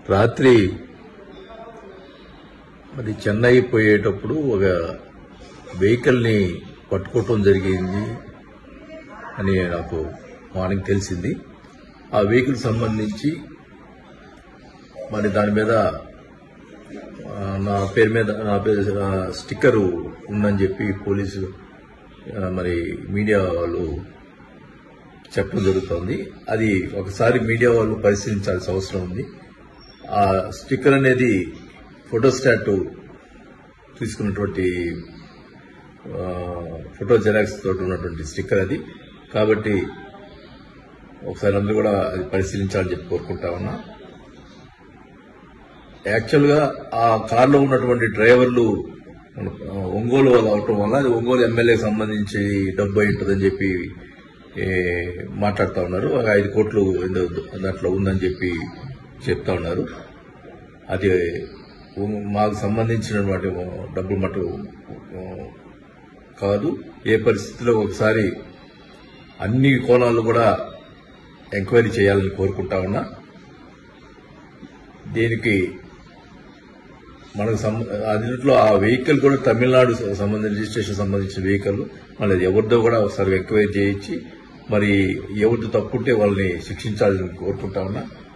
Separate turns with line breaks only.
రాత్రి మరి చెన్నై పోయేటప్పుడు ఒక వెహికల్ ని పట్టుకోవటం జరిగింది అని నాకు మార్నింగ్ తెలిసింది ఆ వెహికల్ సంబంధించి మరి దాని మీద ఆ, నా పేరు మీద నా పేరు ఆ, స్టిక్కరు ఉందని చెప్పి పోలీసు ఆ, మరి మీడియా వాళ్ళు చెప్పడం జరుగుతోంది అది ఒకసారి మీడియా వాళ్ళు పరిశీలించాల్సిన అవసరం ఉంది ఆ స్టిక్కర్ అనేది ఫోటోస్టాట్ తీసుకున్నటువంటి ఆ, ఫోటో జెరాక్స్ తోటి ఉన్నటువంటి స్టిక్కర్ అది కాబట్టి ఒకసారి అందరూ కూడా అది పరిశీలించాలని చెప్పి కోరుకుంటా ఉన్నా యాక్చువల్ గా ఆ కార్లో ఉన్నటువంటి డ్రైవర్లు ఆ, ఒంగోలు వాళ్ళు అవటం వల్ల అది ఒంగోలు ఎమ్మెల్యేకి సంబంధించి డబ్బు అయి ఉంటుందని చెప్పి ఏ, మాట్లాడుతా ఉన్నారు ఒక ఐదు కోట్లు ఏందో దాంట్లో ఉందని చెప్పి చెప్తా ఉన్నారు అది ఉ- మాకు సంబంధించినటువంటి డబ్బులు మటు ఆ, కాదు ఏ పరిస్థితిలో ఒకసారి అన్ని కోణాలు కూడా ఎంక్వైరీ చేయాలని కోరుకుంటా ఉన్నా దీనికి మనకు సం- దీంట్లో ఆ వెహికల్ కూడా తమిళనాడు సంబంధించిన రిజిస్ట్రేషన్ సంబంధించిన వెహికల్ మళ్ళీ అది ఎవరిదో కూడా ఒకసారి ఎంక్వైరీ చేయించి మరి ఎవరితో తప్పుంటే వాళ్ళని శిక్షించాలని కోరుకుంటా ఉన్నా